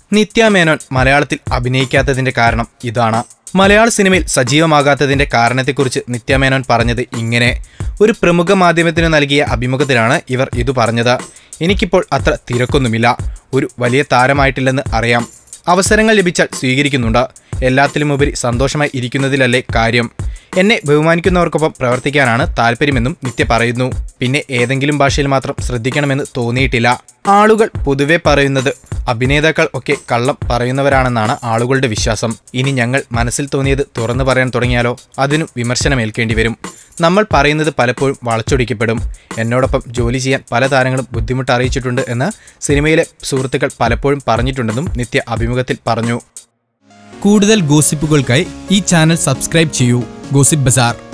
നിത്യ മേനോൻ മലയാളത്തിൽ അഭിനയിക്കാത്തതിന്റെ കാരണം ഇതാണ് മലയാള സിനിമയിൽ സജീവമാകാത്തതിന്റെ കാരണത്തെക്കുറിച്ച് നിത്യ മേനോൻ പറഞ്ഞത് ഇങ്ങനെ ഒരു പ്രമുഖ മാധ്യമത്തിന് നൽകിയ അഭിമുഖത്തിലാണ് ഇവർ ഇത് പറഞ്ഞത് എനിക്കിപ്പോൾ അത്ര തിരക്കൊന്നുമില്ല ഒരു വലിയ താരമായിട്ടില്ലെന്ന് അറിയാം അവസരങ്ങൾ ലഭിച്ചാൽ സ്വീകരിക്കുന്നുണ്ട് എല്ലാത്തിലുമുപരി സന്തോഷമായി ഇരിക്കുന്നതിലല്ലേ കാര്യം എന്നെ ബഹുമാനിക്കുന്നവർക്കൊപ്പം പ്രവർത്തിക്കാനാണ് താല്പര്യമെന്നും നിത്യ പറയുന്നു പിന്നെ ഏതെങ്കിലും ഭാഷയിൽ മാത്രം ശ്രദ്ധിക്കണമെന്ന് തോന്നിയിട്ടില്ല ആളുകൾ പൊതുവെ പറയുന്നത് അഭിനേതാക്കൾ ഒക്കെ കള്ളം പറയുന്നവരാണെന്നാണ് ആളുകളുടെ വിശ്വാസം ഇനി ഞങ്ങൾ മനസ്സിൽ തോന്നിയത് തുറന്നു പറയാൻ തുടങ്ങിയാലോ അതിനും വിമർശനമേൽക്കേണ്ടി വരും നമ്മൾ പറയുന്നത് പലപ്പോഴും വളച്ചൊടിക്കപ്പെടും എന്നോടൊപ്പം ജോലി ചെയ്യാൻ പല താരങ്ങളും ബുദ്ധിമുട്ട് അറിയിച്ചിട്ടുണ്ട് എന്ന് സിനിമയിലെ സുഹൃത്തുക്കൾ പലപ്പോഴും പറഞ്ഞിട്ടുണ്ടെന്നും നിത്യ അഭിമുഖത്തിൽ പറഞ്ഞു കൂടുതൽ ഗോസിപ്പുകൾക്കായി ഈ ചാനൽ സബ്സ്ക്രൈബ് ചെയ്യൂ ഗോസിപ്പ് ബസാർ